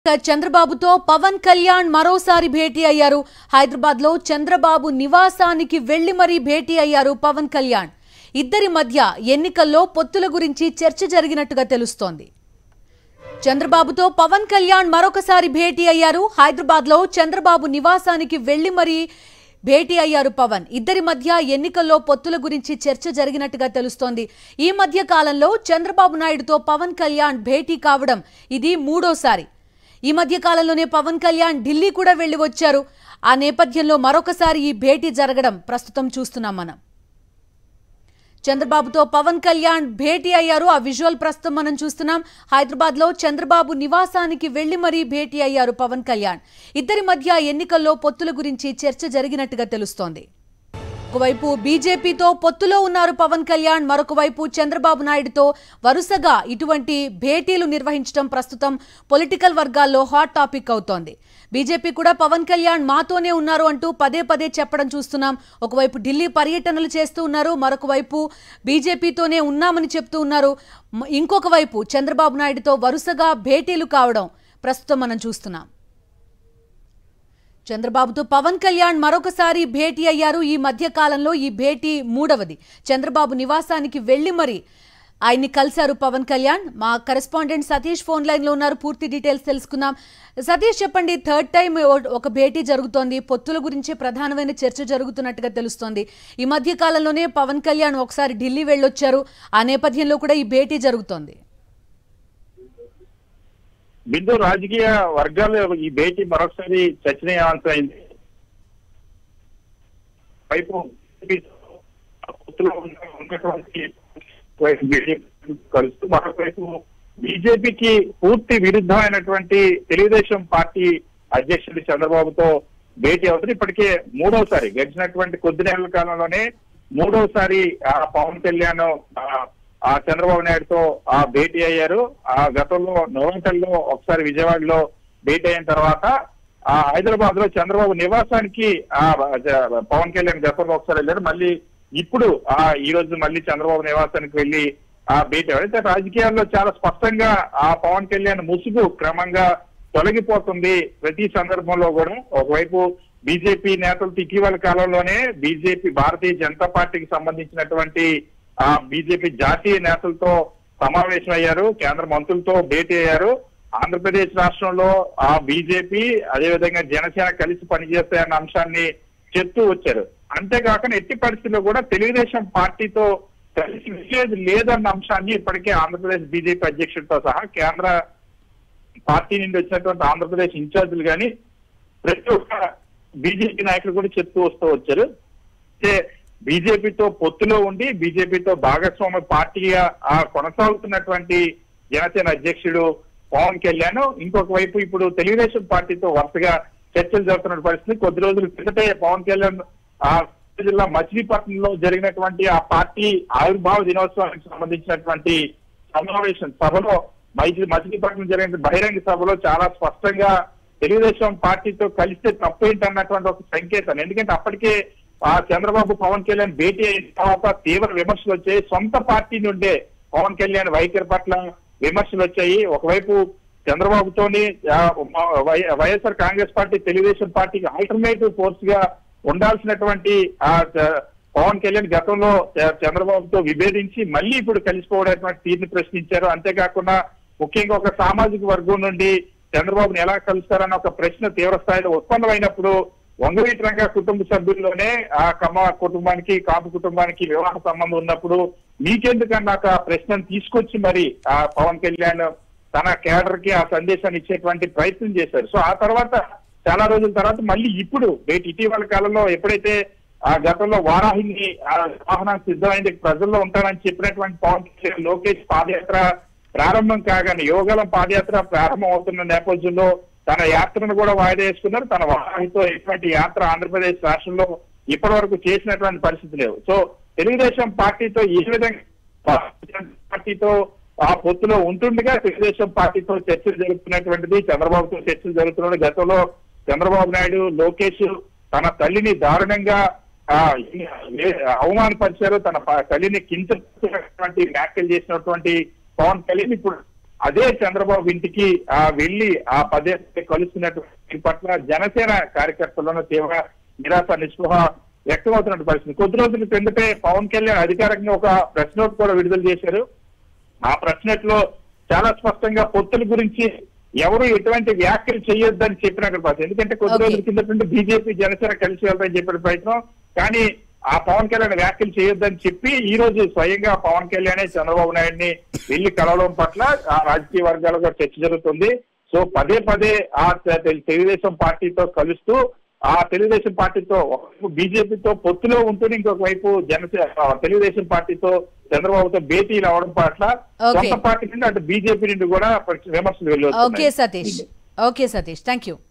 ఇక చంద్రబాబుతో పవన్ కళ్యాణ్ మరోసారి భేటీ అయ్యారు హైదరాబాద్ లో చంద్రబాబు నివాసానికి వెళ్లి మరీ భేటీ అయ్యారు పవన్ కళ్యాణ్ ఇద్దరి మధ్య ఎన్నికల్లో పొత్తుల గురించి చర్చ జరిగినట్టుగా తెలుస్తోంది చంద్రబాబుతో పవన్ కళ్యాణ్ మరొకసారి భేటీ అయ్యారు హైదరాబాద్ లో చంద్రబాబు నివాసానికి వెళ్లి మరీ భేటీ అయ్యారు పవన్ ఇద్దరి మధ్య ఎన్నికల్లో పొత్తుల గురించి చర్చ జరిగినట్టుగా తెలుస్తోంది ఈ మధ్య కాలంలో చంద్రబాబు నాయుడుతో పవన్ కళ్యాణ్ భేటీ కావడం ఇది మూడోసారి ఈ మధ్య కాలంలోనే పవన్ కళ్యాణ్ ఢిల్లీ కూడా వెళ్లి వచ్చారు ఆ నేపథ్యంలో మరొకసారి ఈ భేటీ జరగడం ప్రస్తుతం చూస్తున్నాం మనం చంద్రబాబుతో పవన్ కళ్యాణ్ భేటీ అయ్యారు ఆ విజువల్ ప్రస్తుతం మనం చూస్తున్నాం హైదరాబాద్ లో చంద్రబాబు నివాసానికి వెళ్లి మరీ భేటీ అయ్యారు పవన్ కళ్యాణ్ ఇద్దరి మధ్య ఎన్నికల్లో పొత్తుల గురించి చర్చ జరిగినట్టుగా తెలుస్తోంది ఒకవైపు బీజేపీతో పొత్తులో ఉన్నారు పవన్ కళ్యాణ్ మరొక వైపు చంద్రబాబు నాయుడుతో వరుసగా ఇటువంటి భేటీలు నిర్వహించడం ప్రస్తుతం పొలిటికల్ వర్గాల్లో హాట్ టాపిక్ అవుతోంది బీజేపీ కూడా పవన్ కళ్యాణ్ మాతోనే ఉన్నారు అంటూ పదే పదే చెప్పడం చూస్తున్నాం ఒకవైపు ఢిల్లీ పర్యటనలు చేస్తూ ఉన్నారు మరొక వైపు బీజేపీతోనే ఉన్నామని చెప్తూ ఉన్నారు మ- ఇంకొక వైపు చంద్రబాబు నాయుడుతో వరుసగా భేటీలు కావడం ప్రస్తుతం మనం చూస్తున్నాం చంద్రబాబుతో పవన్ కళ్యాణ్ మరొకసారి భేటీ అయ్యారు ఈ మధ్య కాలంలో ఈ భేటీ మూడవది చంద్రబాబు నివాసానికి వెళ్లి మరి ఆయన్ని కలిశారు పవన్ కళ్యాణ్ మా కరెస్పాండెంట్ సతీష్ ఫోన్ లైన్ లో ఉన్నారు పూర్తి డీటెయిల్స్ తెలుసుకుందాం సతీష్ చెప్పండి థర్డ్ టైం ఒక భేటీ జరుగుతోంది పొత్తుల గురించి ప్రధానమైన చర్చ జరుగుతున్నట్టుగా తెలుస్తోంది ఈ మధ్య కాలంలోనే పవన్ కళ్యాణ్ ఒకసారి ఢిల్లీ వెళ్ళొచ్చారు ఆ నేపథ్యంలో కూడా ఈ భేటీ జరుగుతోంది బిందు రాజకీయ వర్గాల్లో ఈ భేటీ మరొకసారి చర్చనీయాంశం అయింది వైపు పొత్తులో ఉన్న- ఉన్నటువంటి వైపు బీజేపీ కలుస్తూ మరొకవైపు బీజేపీకి పూర్తి విరుద్ధమైనటువంటి తెలుగుదేశం పార్టీ అధ్యక్షుడు చంద్రబాబుతో భేటీ అవుతుంది ఇప్పటికే మూడవసారి గడిచినటువంటి కొద్ది నెలల కాలంలోనే మూడవసారి ఆ పవన్ కళ్యాణ్ ఆ, ఆ చంద్రబాబు నాయుడుతో ఆ భేటీ అయ్యారు ఆ గతంలో నోవంటల్లో ఒకసారి విజయవాడలో భేటీ అయిన తర్వాత ఆ హైదరాబాద్ లో చంద్రబాబు నివాసానికి ఆ జ- పవన్ కళ్యాణ్ గతంలో ఒకసారి వెళ్ళారు మళ్ళీ ఇప్పుడు ఆ ఈ రోజు మళ్ళీ చంద్రబాబు నివాసానికి వెళ్లి ఆ భేటీ అయ్యారు. అయితే రాజకీయాల్లో చాలా స్పష్టంగా ఆ పవన్ కళ్యాణ్ ముసుగు క్రమంగా తొలగిపోతుంది ప్రతి సందర్భంలో కూడా ఒకవైపు బీజేపీ నేతలతో ఇటీవల కాలంలోనే బీజేపీ భారతీయ జనతా పార్టీకి సంబంధించినటువంటి ఆ బీజేపీ జాతీయ నేతలతో సమావేశం అయ్యారు కేంద్ర మంత్రులతో భేటీ అయ్యారు ఆంధ్రప్రదేశ్ రాష్ట్రంలో ఆ బీజేపీ అదేవిధంగా జనసేన కలిసి పనిచేస్తాయన్న అంశాన్ని చెప్తూ వచ్చారు అంతేకాకుండా ఎట్టి పరిస్థితుల్లో కూడా తెలుగుదేశం పార్టీతో కలిసి వెళ్ళేది లేదన్న అంశాన్ని ఇప్పటికే ఆంధ్రప్రదేశ్ బీజేపీ అధ్యక్షుడితో సహా కేంద్ర పార్టీ నుండి వచ్చినటువంటి ఆంధ్రప్రదేశ్ ఇన్ఛార్జీలు కానీ ప్రతి ఒక్క బీజేపీ నాయకులు కూడా చెప్తూ వస్తూ వచ్చారు అయితే బీజేపీతో పొత్తులో ఉండి బీజేపీతో భాగస్వామ్య పార్టీగా ఆ కొనసాగుతున్నటువంటి జనసేన అధ్యక్షుడు పవన్ కళ్యాణ్ ఇంకొక వైపు ఇప్పుడు తెలుగుదేశం పార్టీతో వరుసగా చర్చలు జరుగుతున్న పరిస్థితి కొద్ది రోజుల క్రితటే పవన్ కళ్యాణ్ ఆ జిల్లా మచిలీపట్నంలో జరిగినటువంటి ఆ పార్టీ ఆవిర్భావ దినోత్సవానికి సంబంధించినటువంటి సమావేశం సభలో మైత్రి మచిలీపట్నం జరిగిన బహిరంగ సభలో చాలా స్పష్టంగా తెలుగుదేశం పార్టీతో కలిస్తే తప్పేంటన్నటువంటి ఒక సంకేతం ఎందుకంటే అప్పటికే ఆ చంద్రబాబు పవన్ కళ్యాణ్ భేటీ అయిన తర్వాత తీవ్ర విమర్శలు వచ్చాయి సొంత పార్టీ నుండే పవన్ కళ్యాణ్ వైఖరి పట్ల విమర్శలు వచ్చాయి ఒకవైపు చంద్రబాబుతోని ఆ, వై- వైఎస్ఆర్ కాంగ్రెస్ పార్టీ తెలుగుదేశం పార్టీకి ఆల్టర్నేటివ్ ఫోర్స్ గా ఉండాల్సినటువంటి ఆ చ- పవన్ కళ్యాణ్ గతంలో చ- చంద్రబాబుతో విభేదించి మళ్ళీ ఇప్పుడు కలిసిపోవడానికి తీరుని ప్రశ్నించారు అంతేకాకుండా ముఖ్యంగా ఒక సామాజిక వర్గం నుండి చంద్రబాబుని ఎలా కలుస్తారన్న ఒక ప్రశ్న తీవ్ర స్థాయిలో ఉత్పన్నమైనప్పుడు వంగవీటి రంగ కుటుంబ సభ్యుల్లోనే ఆ కమ్మ కుటుంబానికి కాపు కుటుంబానికి వివాహ సంబంధం ఉన్నప్పుడు మీకెందుకన్నా ఒక ప్రశ్నను తీసుకొచ్చి మరి ఆ పవన్ కళ్యాణ్ తన కేడర్ కి ఆ సందేశాన్ని ఇచ్చేటువంటి ప్రయత్నం చేశారు సో ఆ తర్వాత చాలా రోజుల తర్వాత మళ్ళీ ఇప్పుడు బయట ఇటీవల కాలంలో ఎప్పుడైతే ఆ గతంలో వారాహిని ఆ వాహనానికి సిద్ధమైంది ప్రజల్లో ఉంటానని చెప్పినటువంటి పవన్ కళ్యాణ్ లోకేష్ పాదయాత్ర ప్రారంభం కాగానే యోగలం పాదయాత్ర ప్రారంభం అవుతున్న నేపథ్యంలో తన యాత్రను కూడా వాయిదా వేసుకున్నారు తన వారాహితో ఎటువంటి యాత్ర ఆంధ్రప్రదేశ్ రాష్ట్రంలో ఇప్పటి వరకు చేసినటువంటి పరిస్థితి లేవు సో తెలుగుదేశం పార్టీతో ఏ విధంగా భారతీయ జనతా పార్టీతో ఆ పొత్తులో ఉంటుండగా తెలుగుదేశం పార్టీతో చర్చలు జరుగుతున్నటువంటిది చంద్రబాబుతో చర్చలు జరుగుతున్నది గతంలో చంద్రబాబు నాయుడు లోకేష్ తన తల్లిని దారుణంగా ఆ, ఏ- అవమానపరిచారు తన ప- తల్లిని కించటువంటి వ్యాఖ్యలు చేసినటువంటి పవన్ కళ్యాణ్ ఇప్పుడు అదే చంద్రబాబు ఇంటికి ఆ వెళ్లి ఆ పదే పదే కలుస్తున్నటువంటి పట్ల జనసేన కార్యకర్తలను తీవ్ర నిరాశ నిస్పృహ వ్యక్తమవుతున్న పరిస్థితి కొద్ది రోజుల క్రిందటే పవన్ కళ్యాణ్ అధికారికంగా ఒక ప్రెస్ నోట్ కూడా విడుదల చేశారు ఆ ప్రెస్ నోట్ లో చాలా స్పష్టంగా పొత్తుల గురించి ఎవరు ఎటువంటి వ్యాఖ్యలు చేయొద్దని చెప్పినట్టు పరిస్థితి ఎందుకంటే కొద్ది Okay. రోజుల కిందట నుండి బీజేపీ జనసేన కలిసి వెళ్తాయని చెప్పిన ప్రయత్నం కానీ ఆ పవన్ కళ్యాణ్ వ్యాఖ్యలు చేయొద్దని చెప్పి ఈ రోజు స్వయంగా పవన్ కళ్యాణ్ చంద్రబాబు నాయుడిని వెళ్లి కలవడం పట్ల ఆ రాజకీయ వర్గాలుగా చర్చ జరుగుతుంది సో పదే పదే ఆ తె- తె- తెలుగుదేశం పార్టీతో కలుస్తూ ఆ తెలుగుదేశం పార్టీతో ఒకవైపు బీజేపీతో పొత్తులో ఉంటూనే ఇంకొక వైపు జనసేన ఆ తెలుగుదేశం పార్టీతో చంద్రబాబుతో భేటీలు అవడం పట్ల Okay. సొంత పార్టీ నుండి అటు బీజేపీ నుండి కూడా విమర్శలు వెళ్ళి okay Satish okay Satish thank you